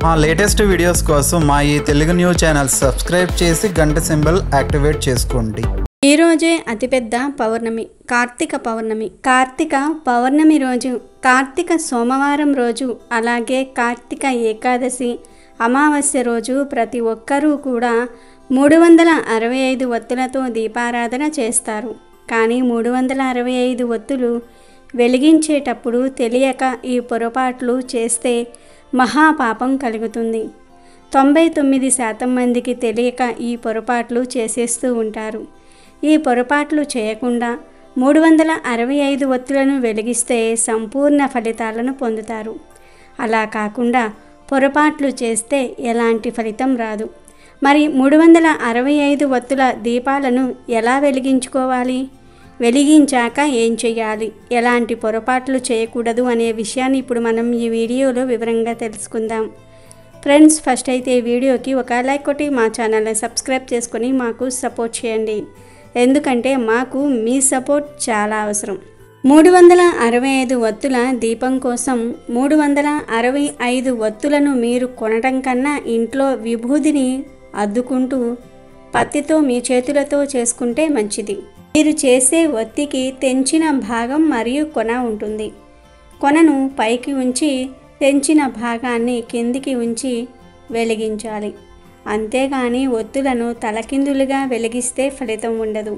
మా latest videos కోసం మా ఈ తెలుగు న్యూస్ ఛానల్ సబ్స్క్రైబ్ చేసి గంట సింబల్ యాక్టివేట్ చేసుకోండి ఈ రోజే అతిపెద్ద పౌర్ణమి కార్తీక పౌర్ణమి కార్తీక పౌర్ణమి రోజు కార్తీక సోమవారం రోజు అలాగే కార్తీక ఏకాదశి అమావాస్య రోజు ప్రతి ఒక్కరూ కూడా మూడు వందల అరవై ఐదు ఒత్తులతో దీపారాధన చేస్తారు కానీ మూడు వందల అరవై ఐదు ఒత్తులు వెలిగించేటప్పుడు తెలియక ఈ పొరపాట్లు చేస్తే మహాపాపం కలుగుతుంది తొంభై తొమ్మిది శాతం మందికి తెలియక ఈ పొరపాట్లు చేసేస్తూ ఉంటారు ఈ పొరపాట్లు చేయకుండా మూడు వందల అరవై ఐదు ఒత్తులను వెలిగిస్తే సంపూర్ణ ఫలితాలను పొందుతారు అలా కాకుండా పొరపాట్లు చేస్తే ఎలాంటి ఫలితం రాదు మరి మూడు వందల అరవై ఐదు ఒత్తుల దీపాలను ఎలా వెలిగించుకోవాలి వెలిగించాక ఏం చేయాలి ఎలాంటి పొరపాట్లు చేయకూడదు అనే విషయాన్ని ఇప్పుడు మనం ఈ వీడియోలో వివరంగా తెలుసుకుందాం ఫ్రెండ్స్ ఫస్ట్ అయితే ఈ వీడియోకి ఒక లైక్ కొట్టి మా ఛానల్ని సబ్స్క్రైబ్ చేసుకొని మాకు సపోర్ట్ చేయండి ఎందుకంటే మాకు మీ సపోర్ట్ చాలా అవసరం మూడు వందల అరవై ఐదు ఒత్తుల దీపం కోసం మూడు వందల అరవై ఐదు ఒత్తులను మీరు కొనడం కన్నా ఇంట్లో విభూదిని అద్దుకుంటూ పత్తితో మీ చేతులతో చేసుకుంటే మంచిది మీరు చేసే ఒత్తికి తెంచిన భాగం మరియు కొన ఉంటుంది కొనను పైకి ఉంచి తెంచిన భాగాన్ని కిందికి ఉంచి వెలిగించాలి అంతేగాని ఒత్తులను తలకిందులుగా వెలిగిస్తే ఫలితం ఉండదు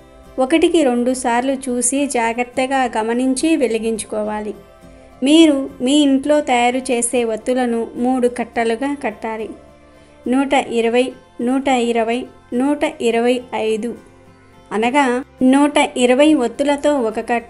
ఒకటికి రెండు సార్లు చూసి జాగ్రత్తగా గమనించి వెలిగించుకోవాలి మీరు మీ ఇంట్లో తయారు చేసే ఒత్తులను మూడు కట్టలుగా కట్టాలి నూట ఇరవై నూట ఇరవై నూట ఇరవై ఐదు అనగా నూట ఇరవై ఒత్తులతో ఒక కట్ట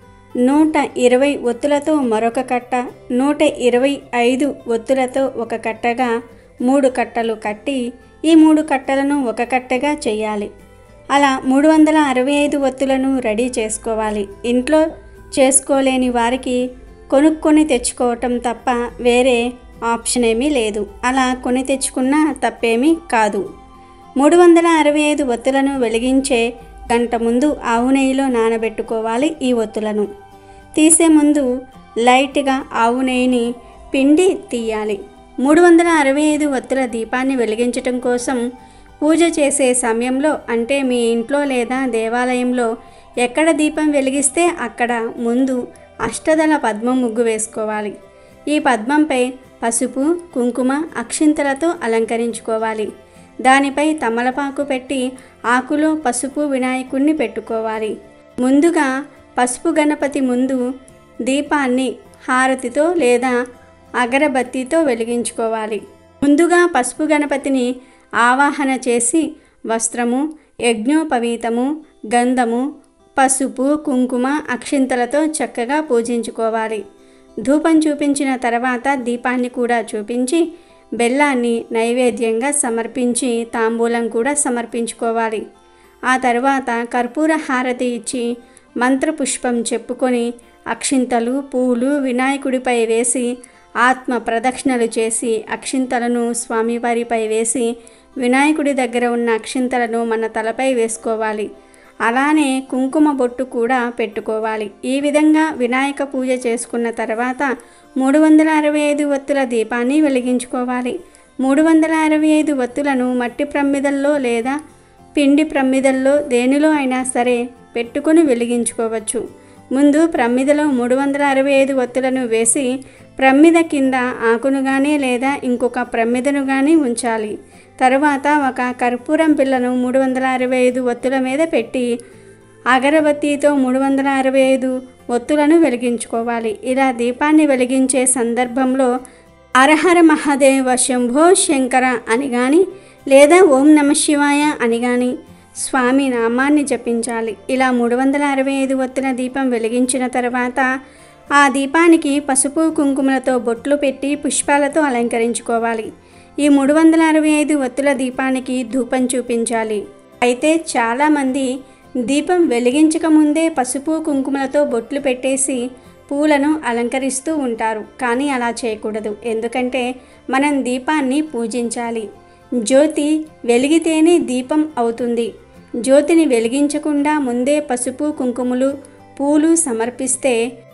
నూట ఇరవై ఒత్తులతో మరొక కట్ట నూట ఇరవై ఐదు ఒత్తులతో ఒక కట్టగా మూడు కట్టలు కట్టి ఈ మూడు కట్టలను ఒక కట్టగా చేయాలి అలా మూడు వందల అరవై ఐదు ఒత్తులను రెడీ చేసుకోవాలి ఇంట్లో చేసుకోలేని వారికి కొనుక్కొని తెచ్చుకోవటం తప్ప వేరే ఆప్షన్ ఏమీ లేదు అలా కొని తెచ్చుకున్నా తప్పేమీ కాదు మూడు వందల అరవై ఐదు ఒత్తులను వెలిగించే గంట ముందు ఆవు నెయ్యిలో నానబెట్టుకోవాలి ఈ ఒత్తులను తీసే ముందు లైట్గా ఆవు నెయ్యిని పిండి తీయాలి మూడు వందల అరవై ఐదు ఒత్తుల దీపాన్ని వెలిగించటం కోసం పూజ చేసే సమయంలో అంటే మీ ఇంట్లో లేదా దేవాలయంలో ఎక్కడ దీపం వెలిగిస్తే అక్కడ ముందు అష్టదళ పద్మం ముగ్గు వేసుకోవాలి ఈ పద్మంపై పసుపు కుంకుమ అక్షింతలతో అలంకరించుకోవాలి దానిపై తమలపాకు పెట్టి ఆకులో పసుపు వినాయకుణ్ణి పెట్టుకోవాలి ముందుగా పసుపు గణపతి ముందు దీపాన్ని హారతితో లేదా అగరబత్తితో వెలిగించుకోవాలి ముందుగా పసుపు గణపతిని ఆవాహన చేసి వస్త్రము యజ్ఞోపవీతము గంధము పసుపు కుంకుమ అక్షింతలతో చక్కగా పూజించుకోవాలి ధూపం చూపించిన తర్వాత దీపాన్ని కూడా చూపించి బెల్లాన్ని నైవేద్యంగా సమర్పించి తాంబూలం కూడా సమర్పించుకోవాలి ఆ తర్వాత కర్పూర హారతి ఇచ్చి మంత్రపుష్పం చెప్పుకొని అక్షింతలు పూలు వినాయకుడిపై వేసి ఆత్మ ప్రదక్షిణలు చేసి అక్షింతలను స్వామివారిపై వేసి వినాయకుడి దగ్గర ఉన్న అక్షింతలను మన తలపై వేసుకోవాలి అలానే కుంకుమ బొట్టు కూడా పెట్టుకోవాలి ఈ విధంగా వినాయక పూజ చేసుకున్న తర్వాత మూడు వందల అరవై ఐదు ఒత్తుల దీపాన్ని వెలిగించుకోవాలి మూడు వందల అరవై ఐదు ఒత్తులను మట్టి ప్రమిదల్లో లేదా పిండి ప్రమిదల్లో దేనిలో అయినా సరే పెట్టుకొని వెలిగించుకోవచ్చు ముందు ప్రమిదలో మూడు వందల అరవై ఐదు ఒత్తులను వేసి ప్రమిద కింద ఆకును కానీ లేదా ఇంకొక ప్రమిదను కానీ ఉంచాలి తరువాత ఒక కర్పూరం పిల్లను మూడు వందల అరవై ఐదు ఒత్తుల మీద పెట్టి అగరబత్తితో మూడు వందల అరవై ఐదు ఒత్తులను వెలిగించుకోవాలి ఇలా దీపాన్ని వెలిగించే సందర్భంలో అరహర మహాదేవ శంభో శంకర అని కానీ లేదా ఓం నమ శివాయ అని కానీ స్వామి నామాన్ని జపించాలి ఇలా మూడు వందల అరవై ఐదు ఒత్తుల దీపం వెలిగించిన తర్వాత ఆ దీపానికి పసుపు కుంకుమలతో బొట్లు పెట్టి పుష్పాలతో అలంకరించుకోవాలి ఈ మూడు వందల అరవై ఐదు ఒత్తుల దీపానికి ధూపం చూపించాలి అయితే చాలామంది దీపం వెలిగించక ముందే పసుపు కుంకుమలతో బొట్లు పెట్టేసి పూలను అలంకరిస్తూ ఉంటారు కానీ అలా చేయకూడదు ఎందుకంటే మనం దీపాన్ని పూజించాలి జ్యోతి వెలిగితేనే దీపం అవుతుంది జ్యోతిని వెలిగించకుండా ముందే పసుపు కుంకుమలు పూలు సమర్పిస్తే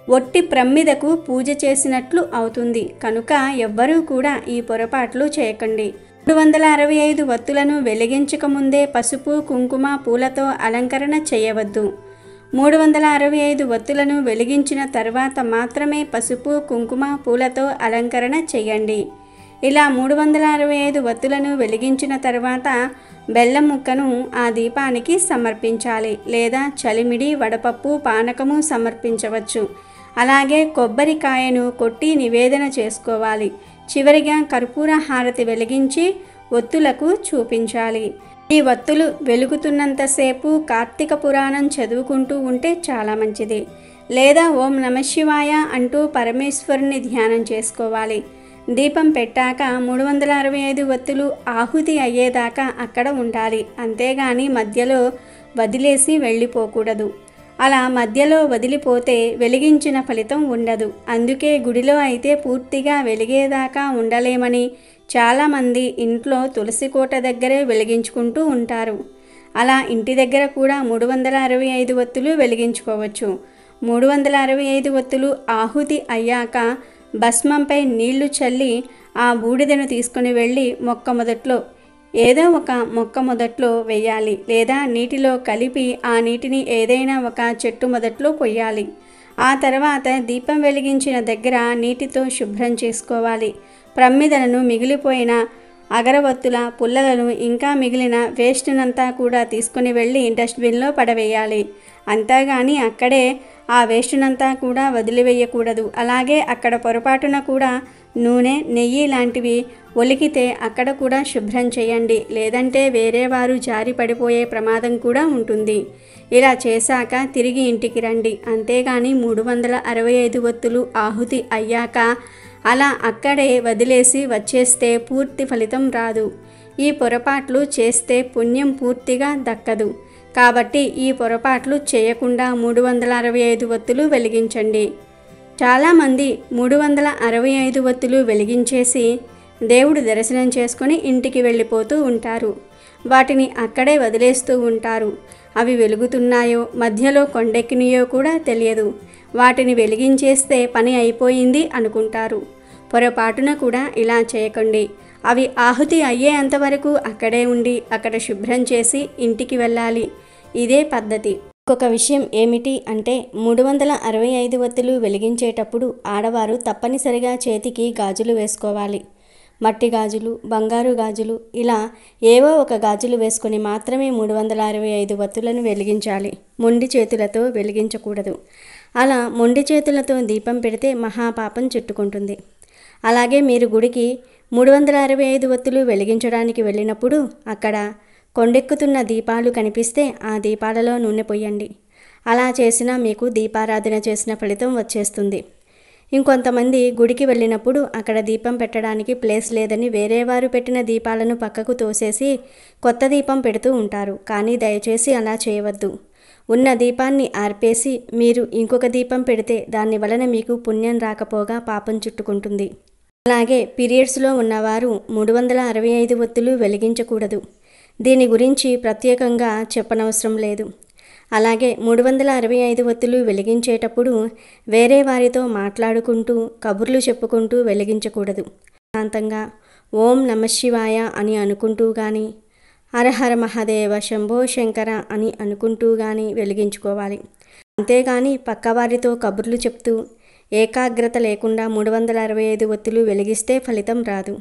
ఒట్టి ప్రమ్మిదకు పూజ చేసినట్లు అవుతుంది కనుక ఎవ్వరూ కూడా ఈ పొరపాట్లు చేయకండి మూడు వందల అరవై ఐదు వత్తులను వెలిగించక ముందే పసుపు కుంకుమ పూలతో అలంకరణ చేయవద్దు మూడు వందల అరవై ఐదు వత్తులను వెలిగించిన తర్వాత మాత్రమే పసుపు కుంకుమ పూలతో అలంకరణ చేయండి ఇలా మూడు వందల అరవై ఐదు వత్తులను వెలిగించిన తర్వాత బెల్లం ముక్కను ఆ దీపానికి సమర్పించాలి లేదా చలిమిడి వడపప్పు పానకము సమర్పించవచ్చు అలాగే కొబ్బరికాయను కొట్టి నివేదన చేసుకోవాలి చివరిగా కర్పూర హారతి వెలిగించి ఒత్తులకు చూపించాలి ఈ వత్తులు వెలుగుతున్నంతసేపు కార్తీక పురాణం చదువుకుంటూ ఉంటే చాలా మంచిది లేదా ఓం నమశివాయ అంటూ పరమేశ్వరుని ధ్యానం చేసుకోవాలి దీపం పెట్టాక మూడు వందల అరవై ఐదు వత్తులు ఆహుతి అయ్యేదాకా అక్కడ ఉండాలి అంతేగాని మధ్యలో వదిలేసి వెళ్ళిపోకూడదు అలా మధ్యలో వదిలిపోతే వెలిగించిన ఫలితం ఉండదు అందుకే గుడిలో అయితే పూర్తిగా వెలిగేదాకా ఉండలేమని చాలామంది ఇంట్లో తులసి కోట దగ్గరే వెలిగించుకుంటూ ఉంటారు అలా ఇంటి దగ్గర కూడా మూడు వందల అరవై ఐదు ఒత్తులు వెలిగించుకోవచ్చు మూడు వందల అరవై ఐదు ఒత్తులు ఆహుతి అయ్యాక భస్మంపై నీళ్లు చల్లి ఆ బూడిదను తీసుకుని వెళ్ళి మొక్క మొదట్లో ఏదో ఒక మొక్క మొదట్లో వేయాలి లేదా నీటిలో కలిపి ఆ నీటిని ఏదైనా ఒక చెట్టు మొదట్లో పొయ్యాలి ఆ తర్వాత దీపం వెలిగించిన దగ్గర నీటితో శుభ్రం చేసుకోవాలి ప్రమ్మిదలను మిగిలిపోయిన అగరవత్తుల పుల్లలను ఇంకా మిగిలిన వేస్ట్నంతా కూడా తీసుకుని వెళ్ళి డస్ట్బిన్లో పడవేయాలి అంతేగాని అక్కడే ఆ వేస్ట్నంతా కూడా వదిలివేయకూడదు అలాగే అక్కడ పొరపాటున కూడా నూనె నెయ్యి లాంటివి ఒలికితే అక్కడ కూడా శుభ్రం చేయండి లేదంటే వేరే వారు జారి పడిపోయే ప్రమాదం కూడా ఉంటుంది ఇలా చేశాక తిరిగి ఇంటికి రండి అంతేగాని మూడు వందల అరవై ఐదు ఒత్తులు ఆహుతి అయ్యాక అలా అక్కడే వదిలేసి వచ్చేస్తే పూర్తి ఫలితం రాదు ఈ పొరపాట్లు చేస్తే పుణ్యం పూర్తిగా దక్కదు కాబట్టి ఈ పొరపాట్లు చేయకుండా మూడు వందల అరవై ఐదు ఒత్తులు వెలిగించండి చాలామంది మూడు వందల అరవై ఐదు ఒత్తులు వెలిగించేసి దేవుడు దర్శనం చేసుకొని ఇంటికి వెళ్ళిపోతూ ఉంటారు వాటిని అక్కడే వదిలేస్తూ ఉంటారు అవి వెలుగుతున్నాయో మధ్యలో కొండెక్కినాయో కూడా తెలియదు వాటిని వెలిగించేస్తే పని అయిపోయింది అనుకుంటారు పొరపాటున కూడా ఇలా చేయకండి అవి ఆహుతి అయ్యేంతవరకు అక్కడే ఉండి అక్కడ శుభ్రం చేసి ఇంటికి వెళ్ళాలి ఇదే పద్ధతి ఇంకొక విషయం ఏమిటి అంటే మూడు వందల అరవై ఐదు వత్తులు వెలిగించేటప్పుడు ఆడవారు తప్పనిసరిగా చేతికి గాజులు వేసుకోవాలి మట్టి గాజులు బంగారు గాజులు ఇలా ఏవో ఒక గాజులు వేసుకొని మాత్రమే మూడు వందల అరవై ఐదు వత్తులను వెలిగించాలి మొండి చేతులతో వెలిగించకూడదు అలా మొండి చేతులతో దీపం పెడితే మహాపాపం చుట్టుకుంటుంది అలాగే మీరు గుడికి మూడు వందల అరవై ఐదు వత్తులు వెలిగించడానికి వెళ్ళినప్పుడు అక్కడ కొండెక్కుతున్న దీపాలు కనిపిస్తే ఆ దీపాలలో నూనె పొయ్యండి అలా చేసినా మీకు దీపారాధన చేసిన ఫలితం వచ్చేస్తుంది ఇంకొంతమంది గుడికి వెళ్ళినప్పుడు అక్కడ దీపం పెట్టడానికి ప్లేస్ లేదని వేరే వారు పెట్టిన దీపాలను పక్కకు తోసేసి కొత్త దీపం పెడుతూ ఉంటారు కానీ దయచేసి అలా చేయవద్దు ఉన్న దీపాన్ని ఆర్పేసి మీరు ఇంకొక దీపం పెడితే దాని వలన మీకు పుణ్యం రాకపోగా పాపం చుట్టుకుంటుంది అలాగే పీరియడ్స్లో ఉన్నవారు మూడు వందల అరవై ఐదు ఒత్తులు వెలిగించకూడదు దీని గురించి ప్రత్యేకంగా చెప్పనవసరం లేదు అలాగే మూడు వందల అరవై ఐదు ఒత్తులు వెలిగించేటప్పుడు వేరే వారితో మాట్లాడుకుంటూ కబుర్లు చెప్పుకుంటూ వెలిగించకూడదు శాంతంగా ఓం నమశివాయ అని అనుకుంటూ కానీ హరహర మహాదేవ శంభో శంకర అని అనుకుంటూ కానీ వెలిగించుకోవాలి అంతేగాని పక్కవారితో కబుర్లు చెప్తూ ఏకాగ్రత లేకుండా మూడు వందల అరవై ఐదు ఒత్తులు వెలిగిస్తే ఫలితం రాదు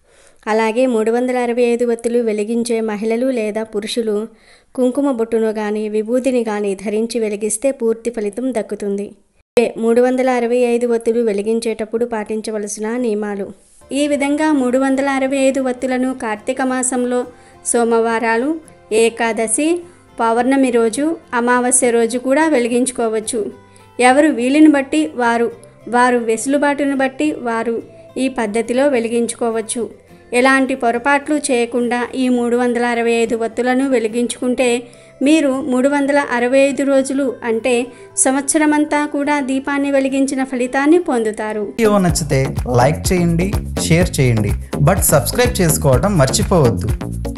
అలాగే మూడు వందల అరవై ఐదు ఒత్తులు వెలిగించే మహిళలు లేదా పురుషులు కుంకుమ బొట్టును కానీ విభూతిని కానీ ధరించి వెలిగిస్తే పూర్తి ఫలితం దక్కుతుంది మూడు వందల అరవై ఐదు ఒత్తులు వెలిగించేటప్పుడు పాటించవలసిన నియమాలు ఈ విధంగా మూడు వందల అరవై ఐదు ఒత్తులను కార్తీక మాసంలో సోమవారాలు ఏకాదశి పౌర్ణమి రోజు అమావాస్య రోజు కూడా వెలిగించుకోవచ్చు ఎవరు వీలుని బట్టి వారు వారు వెసులుబాటును బట్టి వారు ఈ పద్ధతిలో వెలిగించుకోవచ్చు ఎలాంటి పొరపాట్లు చేయకుండా ఈ మూడు వందల అరవై ఐదు ఒత్తులను వెలిగించుకుంటే మీరు మూడు వందల అరవై ఐదు రోజులు అంటే సంవత్సరమంతా కూడా దీపాన్ని వెలిగించిన ఫలితాన్ని పొందుతారు వీడియో నచ్చితే లైక్ చేయండి షేర్ చేయండి బట్ సబ్స్క్రైబ్ చేసుకోవడం మర్చిపోవద్దు